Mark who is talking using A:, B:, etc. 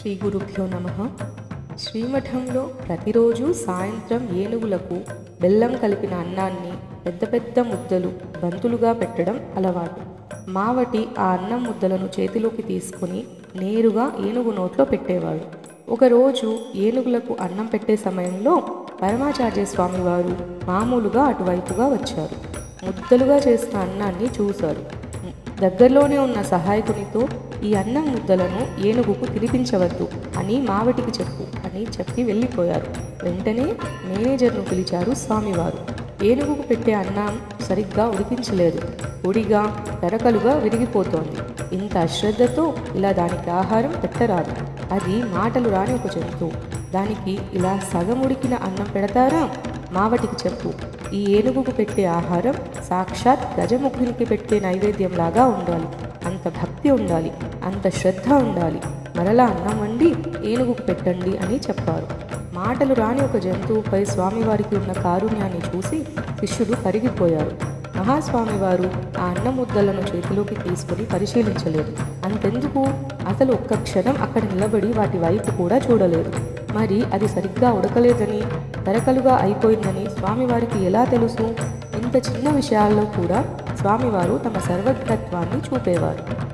A: శ్రీ గురుభ్యో నమ శ్రీమఠంలో ప్రతిరోజు సాయంత్రం ఏనుగులకు బెల్లం కలిపిన అన్నాన్ని పెద్ద పెద్ద ముద్దలు బంతులుగా పెట్టడం అలవాటు మావటి ఆ అన్నం ముద్దలను చేతిలోకి తీసుకుని నేరుగా ఏనుగు నోట్లో పెట్టేవాడు ఒకరోజు ఏనుగులకు అన్నం పెట్టే సమయంలో పరమాచార్య స్వామివారు మామూలుగా అటువైపుగా వచ్చారు ముద్దలుగా చేసిన అన్నాన్ని చూశారు దగ్గరలోనే ఉన్న సహాయకునితో ఈ అన్నం ముద్దలను ఏనుగుకు తినిపించవద్దు అని మావటికి చెప్పు అని చెప్పి వెళ్ళిపోయారు వెంటనే మేనేజర్ను పిలిచారు స్వామివారు ఏనుగుకు పెట్టే అన్నం సరిగ్గా ఉడికించలేదు పొడిగా తరకలుగా విరిగిపోతోంది ఇంత అశ్రద్ధతో ఇలా దానికి ఆహారం పెట్టరాదు అది మాటలు రాని ఒక జంతువు దానికి ఇలా సగం ఉడికిన అన్నం పెడతారా మావటికి చెప్పు ఈ ఏనుగుకు పెట్టే ఆహారం సాక్షాత్ గజముఖునికి పెట్టే నైవేద్యంలాగా ఉండాలి అంత భక్తి ఉండాలి అంత శ్రద్ధ ఉండాలి మరలా అన్నం వండి ఏనుగుకు పెట్టండి అని చెప్పారు మాటలు రాని ఒక జంతువుపై స్వామివారికి ఉన్న కారుణ్యాన్ని చూసి శిష్యుడు కరిగిపోయారు మహాస్వామివారు ఆ అన్న ముద్దలను చేతిలోకి తీసుకుని పరిశీలించలేదు అంతెందుకు అసలు ఒక్క క్షణం అక్కడ నిలబడి వాటి వైపు కూడా చూడలేదు మరి అది సరిగ్గా ఉడకలేదని తరకలుగా అయిపోయిందని స్వామివారికి ఎలా తెలుసు ఇంత చిన్న విషయాల్లో కూడా స్వామివారు తమ సర్వజ్ఞత్వాన్ని చూపేవారు